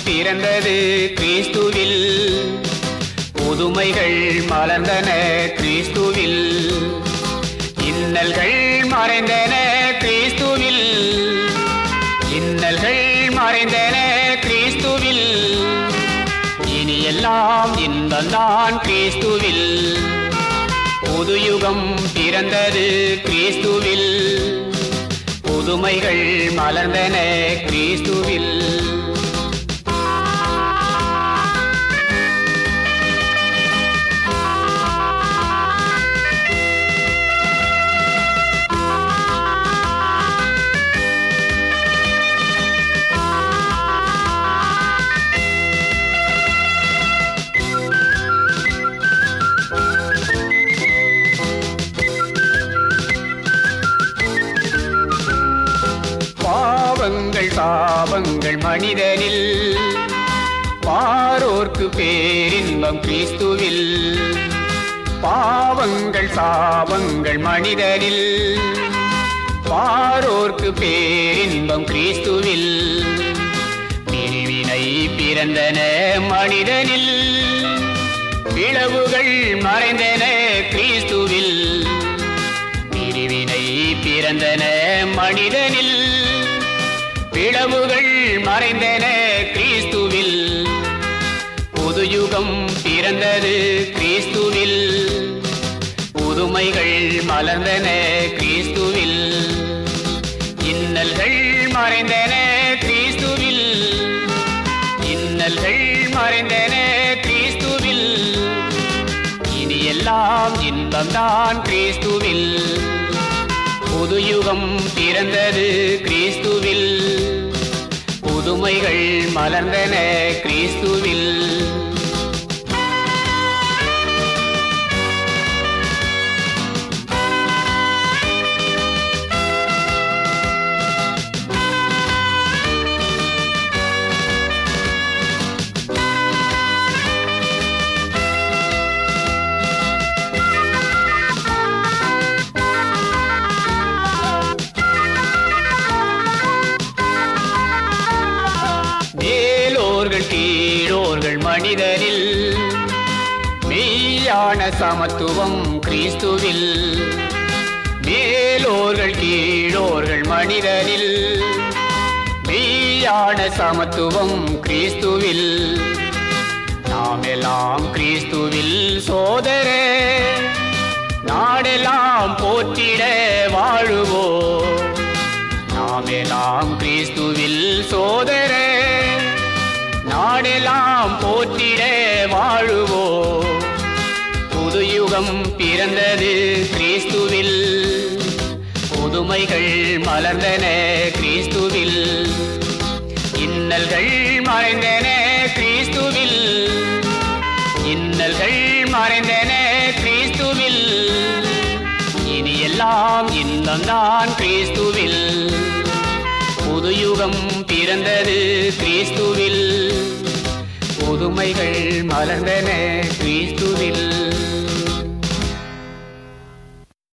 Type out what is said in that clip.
பிறந்தது கிறிஸ்துவில் புதுமைகள் மலர்ந்தன கிறிஸ்துவில் இன்னல்கள் மறைந்தன கிறிஸ்துவில் இன்னல்கள் மறைந்தன கிறிஸ்துவில் இனி எல்லாம் இன்பந்தான் கிறிஸ்துவில் புது யுகம் பிறந்தது கிறிஸ்துவில் புதுமைகள் மலர்ந்தன கிறிஸ்துவில் பாவங்கள் சாபங்கள் மனிதனில் பாரோர்க்கு பேரின்பம் கிறிஸ்துவில் பாவங்கள் சாபங்கள் மனிதனில் பாரோர்க்கு பேரின்பம் கிறிஸ்துவில் பிரிவினை பிறந்தன மனிதனில் பிளவுகள் மறைந்தன கிறிஸ்துவில் பிரிவினை பிறந்தன மனிதனில் பிளவுகள் மறைந்தன கிறிஸ்துவில் புது யுகம் பிறந்தது கிறிஸ்துவில் புதுமைகள் மலர்ந்தன கிறிஸ்துவில் இன்னல்கள் மறைந்தன கிறிஸ்துவில் இன்னல்கள் மறைந்தன கிறிஸ்துவில் இனி எல்லாம் இன்பம்தான் கிறிஸ்துவில் புது யுகம் பிறந்தது கிறிஸ்துவில் புதுமைகள் மலர்ந்தன கிறிஸ்துவில் மேலோர்கள் கீழோர்கள் மனிதரில் மெய்யான சமத்துவம் கிறிஸ்துவில் மேலோர்கள் கீழோர்கள் மனிதரில் மெய்யான சமத்துவம் கிறிஸ்துவில் நாமெல்லாம் கிறிஸ்துவில் சோதரே நாடெல்லாம் போற்றிட வாழுவோம் நாமெல்லாம் கிறிஸ்துவில் சோதரே நாடெல்லாம் போற்றிட வாழுவோ புது யுகம் பிறந்தது கிறிஸ்துவில் புதுமைகள் மலர்ந்தன கிறிஸ்துவில் இன்னல்கள் மறைந்தன கிறிஸ்துவில் இன்னல்கள் மறைந்தன கிறிஸ்துவில் இனி எல்லாம் இன்பம்தான் கிறிஸ்துவில் புது யுகம் பிறந்தது கிறிஸ்துவில் புதுமைகள் மலர்ந்தன